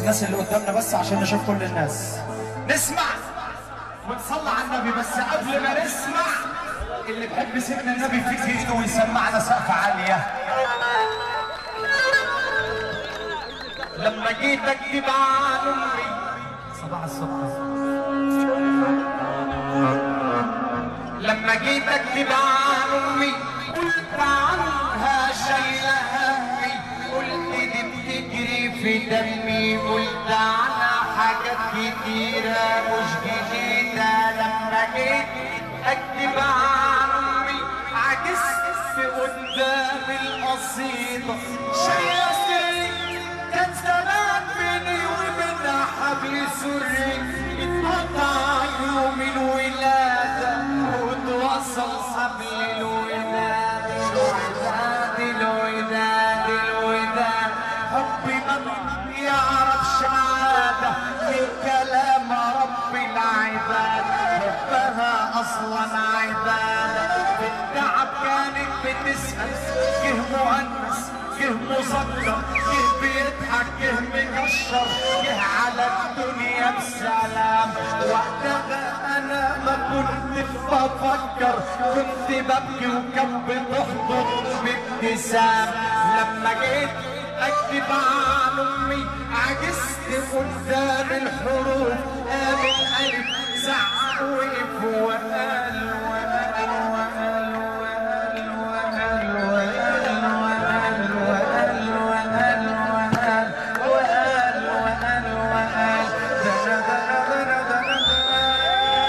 الناس اللي قدامنا بس عشان نشوف كل الناس نسمع ونصلي على النبي بس قبل ما نسمع اللي بحب سيدنا النبي في ايده ويسمعنا سقف عاليه لما جيت اكتب عن امي صباح الصبح لما جيت اكتب عن امي قلت عنها شايله همي قلت دي بتجري في دمي قلت عنها حاجات كتيره مش جديده لما جيت اكتب عن امي عجزت في قدام القصيده شايله سري كان زمان بيني وبينها حبل سري اتقطع يوم الولاده وتوصل حبل الوداد الوداد الوداد الوداد حبي ما يعرفش عاده من كلام رب العباد حبها اصلا عباده في التعب كانت بتسال جه مؤنس جه مذكر جه بيضحك جه مكشر جه على الدنيا بسلام وقتها انا ما كنت بفكر كنت ببكي وكان بتحضر بابتسام لما جيت اكتب عن امي عجزت قدام الحروف قام الالف زعق وقف وقال وقال وقال وقال وقال وقال وقال وقال وقال وقال وقال وقال وقال دنا دنا دنا دنا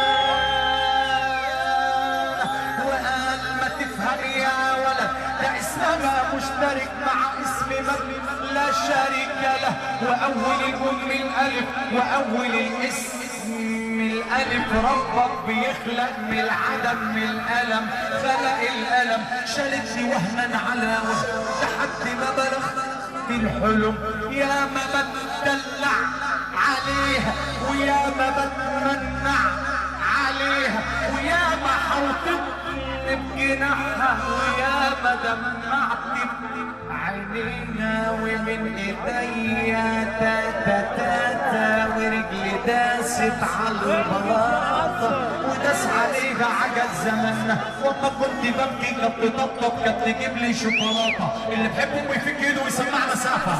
دنا وقال ما تفهم يا ولد ده اسمها مشترك مع اسم من لا شريك له واول الام الالف واول الاسم الالف ربك بيخلق من العدم من الالم خلق الالم شالتني وهنا على وهن لحد ما بلغت الحلم يا ما بتدلع عليها ويا ما بتمنع عليها ويا ما حوطتني بجناحها ويا ما دمعت عينيها ومن ايديا تاتا تاتا ورجلي داست على البلاطه وداس عليها عجل زماننا وما كنت ببكي كانت تطبطب كانت تجيب لي شوكولاته اللي بحب امي يفك ايده ويسمعنا سقفه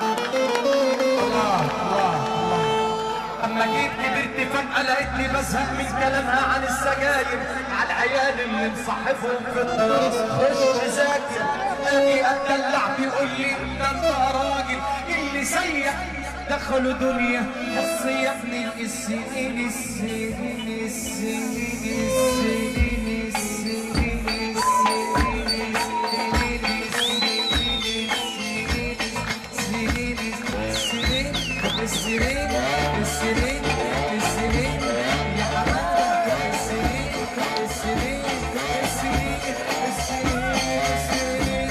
الله الله الله اما جيت كبرت فجأة لقيتني بزهق من كلامها عن السجاير على العيال اللي مصاحبهم في الدراسة خش ذاكر اجي اتدلع بيقول لي انت انت راجل اللي زيك دخلوا دنيا بص يا ابني السنين السنين السنين السنين السنين السنين السنين السنين السنين السنين يا حماده السنين السنين السنين السنين السنين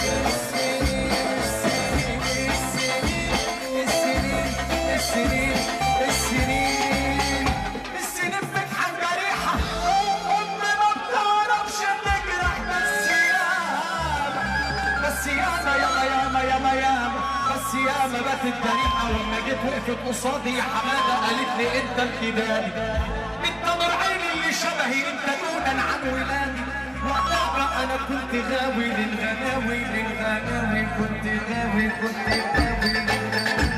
السنين السنين السنين السنين فتحة جريحة أمي ما بتعرفش تجرح بس ياما بس ياما ياما ياما ياما ياما بس ياما باتت جريحة ولما جيت وقفت قصادي يا حمادة قالت لي أنت الكباري أنت نور عيني اللي شبهي أنت دونا عن ولادي وقتها أنا كنت غاوي للغناوي للغناوي كنت غاوي كنت غاوي للغناوي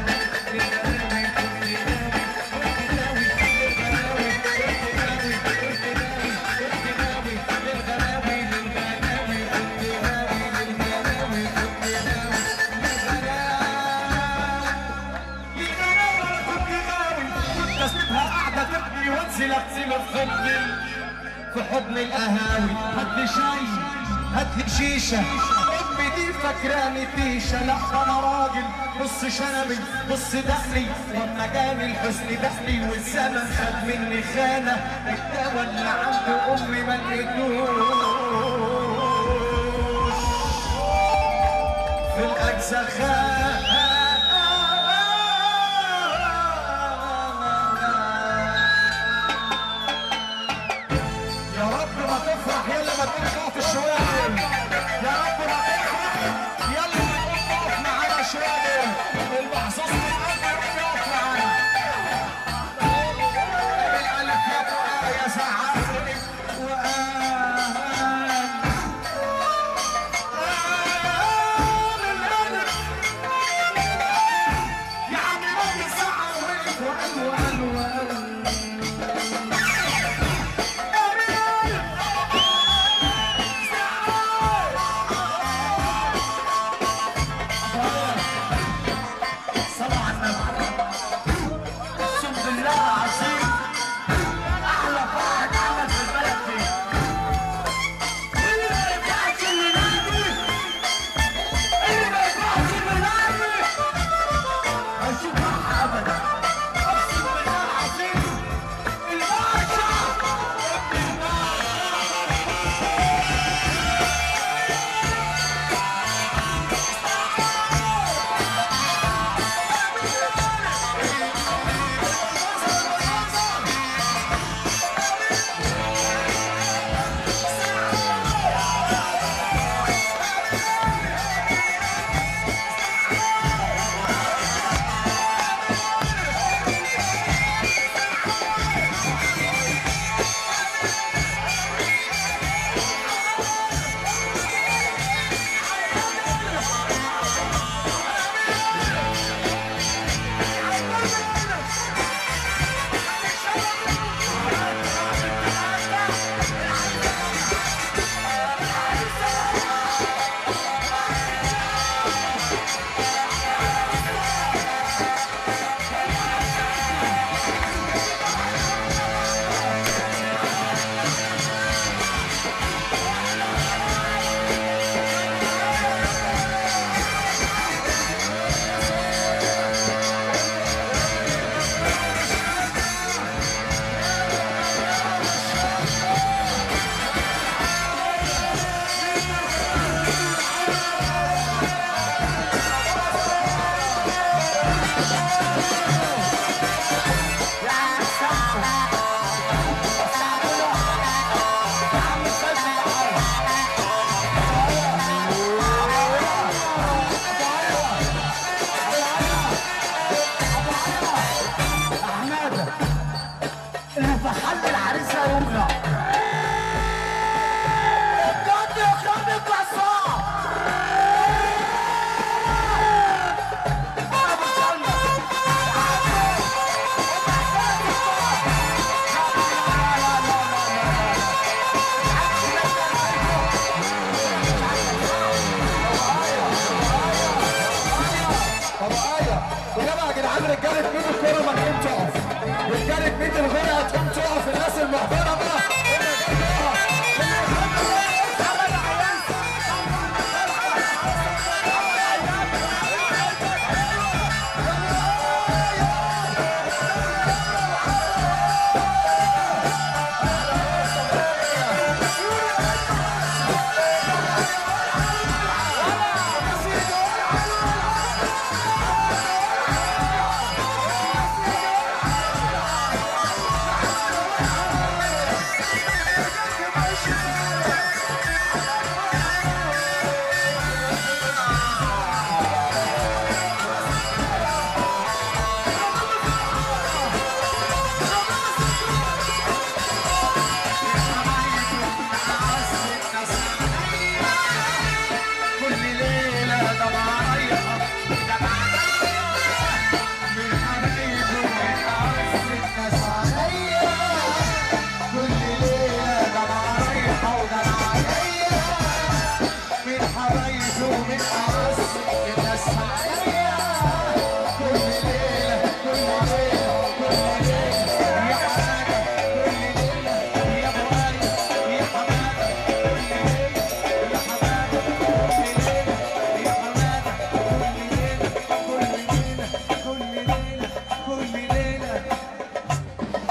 وانزل ابتسم في حضن في حضن القهاوي هات لي شاي هات لي شيشه امي دي فاكراني تيشه لا انا راجل بص شنبي بص دقني لما جاني الحزن دقني والزمن خد مني خانه الدواء اللي عند امي ما لقيتوش في الاجزاء يا رب ما تفرح يلا ما تنخاف شوية يا رب ما تفرح يلا ما تقف معانا شوية المحظوظ من قلبي يقف معانا حماده اللي في حل العريس لا يمنع بجد يا خالد يطلع صعب أنا بتكلم. طب ايه وجماعه يا جدعان رجاله مين الكوره ما تقوم تقف رجاله مين الغرقه